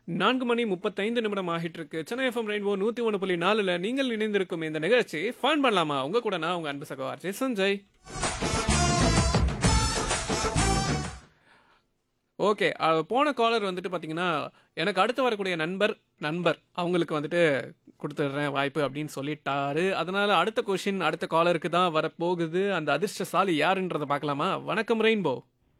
நான்கு மணி முப்பத்தைந்து நிமிடம் ஆகிட்டு இருக்கு சென்னை எஃப்எம் ரெயின்போ நூத்தி ஒன்று புள்ளி நாலுல நீங்கள் இணைந்திருக்கும் இந்த நிகழ்ச்சி ஃபன் பண்ணலாமா உங்க கூட நான் உங்க அன்பு சகோதரி சஞ்சய் ஓகே போன காலர் வந்துட்டு பார்த்தீங்கன்னா எனக்கு அடுத்து வரக்கூடிய நண்பர் நண்பர் அவங்களுக்கு வந்துட்டு கொடுத்துட்றேன் வாய்ப்பு அப்படின்னு சொல்லிட்டாரு அதனால அடுத்த கொஷின் அடுத்த காலருக்கு தான் வரப்போகுது அந்த அதிர்ஷ்டசாலி யாருன்றதை பார்க்கலாமா வணக்கம் ரெயின்போ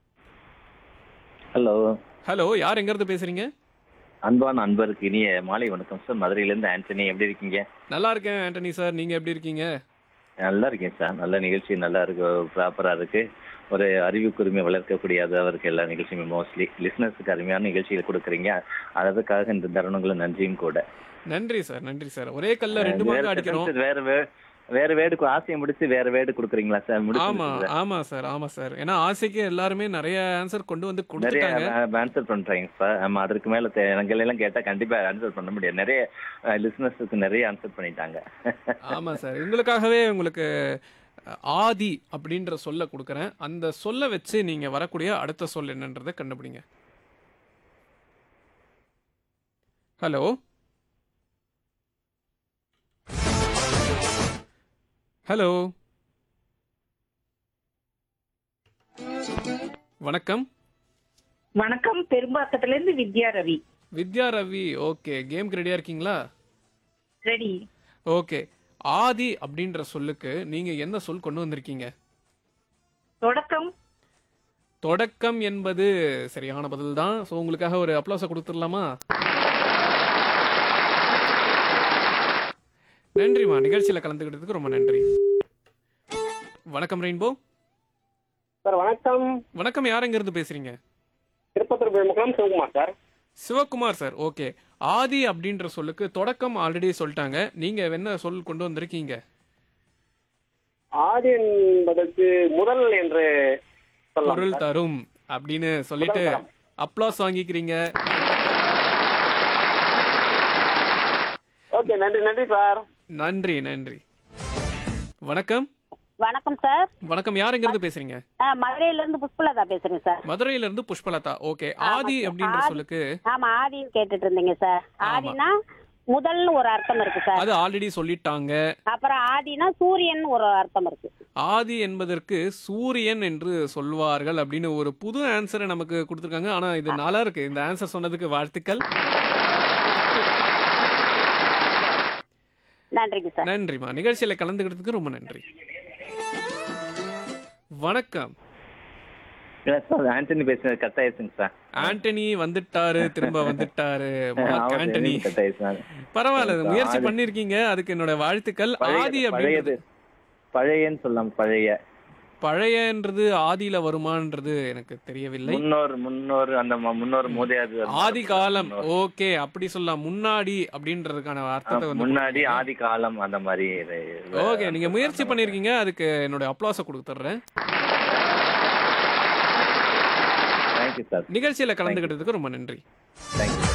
ஹலோ ஹலோ யார் எங்கேருந்து பேசுறீங்க அன்பான அன்பருக்கு இனிய மாலை வணக்கம் சார் மதுரையிலேருந்து ஆண்டனி எப்படி இருக்கீங்க நல்லா இருக்கேன் ஆண்டனி சார் நீங்க எப்படி இருக்கீங்க நல்லா இருக்கேன் சார் நல்ல நிகழ்ச்சி நல்லா இருக்கு ப்ராப்பராக இருக்கு ஒரு அறிவுக்குரிமை வளர்க்கக்கூடியதாக இருக்கு எல்லா நிகழ்ச்சியுமே மோஸ்ட்லி லிஸ்னஸுக்கு அருமையான நிகழ்ச்சிகள் கொடுக்குறீங்க அதற்காக இந்த தருணங்களும் நன்றியும் கூட நன்றி சார் நன்றி சார் ஒரே கல்ல ரெண்டு மாங்க வேற அடிக்கிறோம் sentence வேற வே- வேற வேடுக்கு ஆசையை முடிச்சு வேற வேடு கொடுக்குறீங்களா சார் ஆமா முடிச்சு ஆமா சார் ஆமா சார் ஏன்னா ஆசைக்கு எல்லாருமே நிறைய ஆன்சர் கொண்டு வந்து நிறைய கொடுத்துட்டாங்க ஆன்சர் பண்றீங்க சார் ஆமா அதுக்கு மேல தே- எங்களை எல்லாம் கேட்டா கண்டிப்பா ஆன்சர் பண்ண முடியாது நிறைய லிஸ்னஸுக்கு நிறைய ஆன்சர் பண்ணிட்டாங்க ஆமா சார் உங்களுக்காகவே உங்களுக்கு அஹ், ஆதி அப்படின்ற சொல்ல கொடுக்குறேன் அந்த சொல்ல வச்சு நீங்க வரக்கூடிய அடுத்த சொல் என்னன்றதை கண்டுபிடிங்க ஹலோ ஹலோ வணக்கம் வணக்கம் பெரும்பாக்கத்துல இருந்து வித்யா ரவி வித்யா ரவி ஓகே கேம்க்கு ரெடியா இருக்கீங்களா ரெடி ஓகே ஆதி அப்படின்ற சொல்லுக்கு நீங்க என்ன சொல் கொண்டு வந்திருக்கீங்க தொடக்கம் தொடக்கம் என்பது சரியான பதில் தான் ஸோ உங்களுக்காக ஒரு அப்ளாஸை கொடுத்துடலாமா நன்றிம்மா நிகழ்ச்சியில் கலந்துக்கிட்டதுக்கு ரொம்ப நன்றி வணக்கம் ரெயின்போ சார் வணக்கம் வணக்கம் யார் எங்கேருந்து பேசுறீங்க Tirupattur Perumakkalam Sivakumar sir Sivakumar sir okay ஆதி அப்படின்ற சொல்லுக்கு தொடக்கம் ஆல்ரெடி சொல்லிட்டாங்க நீங்க என்ன சொல் கொண்டு வந்திருக்கீங்க ஆதி என்பதற்கு முதல் என்று சொல்லலாம் பொருள் சார். தரும் அப்படின்னு சொல்லிட்டு முதல் தரம். அப்ளாஸ் வாங்கிக்கிறீங்க ஓகே நன்றி நன்றி சார் நன்றி நன்றி வணக்கம் வணக்கம் சார் வணக்கம் யார் எங்க இருந்து பேசுறீங்க நான் மதுரையில இருந்து புஷ்பலதா பேசுறேன் சார் மதுரையில இருந்து புஷ்பலதா ஓகே ஆமா ஆதி சார். அப்படின்ற ஆதி. சொல்லுக்கு ஆமா ஆதின்னு கேட்டுட்டு இருந்தீங்க சார் ஆமா. ஆதினா முதல்னு ஒரு அர்த்தம் இருக்கு சார் அது ஆல்ரெடி சொல்லிட்டாங்க அப்புறம் ஆதினா சூரியன் ஒரு அர்த்தம் இருக்கு ஆதி என்பதற்கு சூரியன் என்று சொல்வார்கள் அப்படின்னு ஒரு புது ஆன்சரை நமக்கு கொடுத்துருக்காங்க ஆனா இது நல்லா இருக்கு இந்த ஆன்சர் சொன்னதுக்கு வாழ்த்துக்கள் நன்றிங்க சார் நன்றிமா நிகழ்ச்சியில கலந்துக்கிட்டதுக்கு ரொம்ப நன்றி வணக்கம் இல்ல சார் ஆண்டனி பேசுறது கட் ஆயிடுச்சுங்க சார் ஆண்டனி வந்துட்டாரு திரும்ப வந்துட்டாரு மார்க் ஆமா, ஆண்டனி கட் ஆயிடுச்சு பரவாயில்ல ஆமா, முயற்சி ஆதி. பண்ணிருக்கீங்க அதுக்கு என்னோட வாழ்த்துக்கள் பழைய- ஆதி பழையது அப்படின்றது பழையன்னு சொல்லலாம் பழைய பழையன்றது ஆதியில வருமான்றது எனக்கு தெரியவில்லை முன்னோர் முன்னோர் அந்த ம- முன்னோர் மூதையாது ஆதி காலம் ஓகே அப்படி சொல்லலாம் முன்னாடி அப்படின்றதுக்கான அர்த்தத்தை வந்து முன்னாடி ஆதி காலம் அந்த மாதிரி இது- இது- ஓகே நீங்க முயற்சி பண்ணிருக்கீங்க அதுக்கு என்னோட அப்ளாஸ கொடுத்துட்றேன் தேங்க்யூ சார் நிகழ்ச்சியில கலந்துக்கிட்டதுக்கு ரொம்ப நன்றி தேங்க்யூ